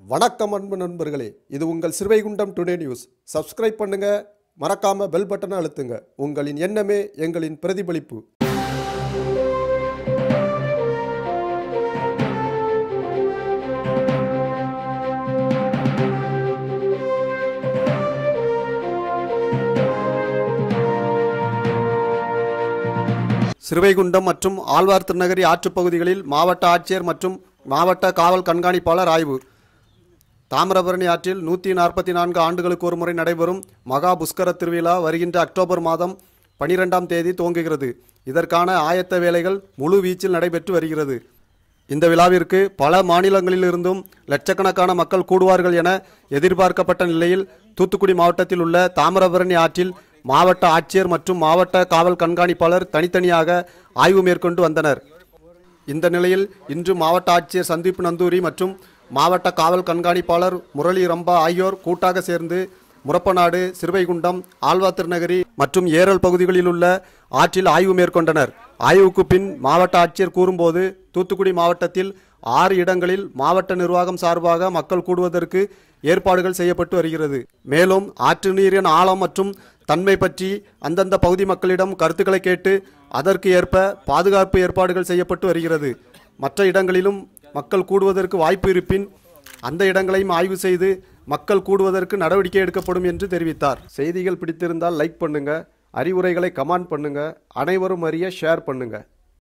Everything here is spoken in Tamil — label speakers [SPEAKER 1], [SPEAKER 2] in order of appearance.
[SPEAKER 1] வணக்கம் அன்பு நண்பர்களே இது உங்கள் சிறுவைகுண்டம் டுடே நியூஸ் சப்ஸ்கிரைப் பண்ணுங்க மறக்காம பெல் பட்டனை அழுத்துங்க உங்களின் எண்ணமே எங்களின் பிரதிபலிப்பு சிறுவைகுண்டம் மற்றும் ஆழ்வார் திருநகரி ஆற்றுப் பகுதிகளில் மாவட்ட ஆட்சியர் மற்றும் மாவட்ட காவல் கண்காணிப்பாளர் ஆய்வு தாமிரபரணி ஆற்றில் நூற்றி நாற்பத்தி நான்கு ஆண்டுகளுக்கு ஒரு முறை நடைபெறும் மகா புஷ்கர திருவிழா வருகின்ற அக்டோபர் மாதம் பனிரெண்டாம் தேதி துவங்குகிறது இதற்கான ஆயத்த வேலைகள் முழு வீச்சில் நடைபெற்று வருகிறது இந்த விழாவிற்கு பல மாநிலங்களிலிருந்தும் லட்சக்கணக்கான மக்கள் கூடுவார்கள் என எதிர்பார்க்கப்பட்ட நிலையில் தூத்துக்குடி மாவட்டத்தில் உள்ள தாமிரபரணி ஆற்றில் மாவட்ட ஆட்சியர் மற்றும் மாவட்ட காவல் கண்காணிப்பாளர் தனித்தனியாக ஆய்வு மேற்கொண்டு வந்தனர் இந்த நிலையில் இன்று மாவட்ட ஆட்சியர் சந்தீப் நந்தூரி மற்றும் மாவட்ட காவல் கண்காணிப்பாளர் முரளி ரம்பா ஆகியோர் கூட்டாக சேர்ந்து முரப்பநாடு சிறுவைகுண்டம் ஆழ்வா திருநகரி மற்றும் ஏரல் பகுதிகளில் உள்ள ஆற்றில் ஆய்வு மேற்கொண்டனர் ஆய்வுக்கு பின் மாவட்ட ஆட்சியர் கூறும்போது தூத்துக்குடி மாவட்டத்தில் ஆறு இடங்களில் மாவட்ட நிர்வாகம் சார்பாக மக்கள் கூடுவதற்கு ஏற்பாடுகள் செய்யப்பட்டு வருகிறது மேலும் ஆற்று நீரின் ஆழம் மற்றும் தன்மை பற்றி அந்தந்த பகுதி மக்களிடம் கருத்துக்களை கேட்டு அதற்கு ஏற்ப பாதுகாப்பு ஏற்பாடுகள் செய்யப்பட்டு வருகிறது மற்ற இடங்களிலும் மக்கள் கூடுவதற்கு வாய்ப்பு இருப்பின் அந்த இடங்களையும் ஆய்வு செய்து மக்கள் கூடுவதற்கு நடவடிக்கை எடுக்கப்படும் என்று தெரிவித்தார் செய்திகள் பிடித்திருந்தால் லைக் பண்ணுங்க அறிவுரைகளை கமெண்ட் பண்ணுங்க அனைவரும் அறிய ஷேர் பண்ணுங்க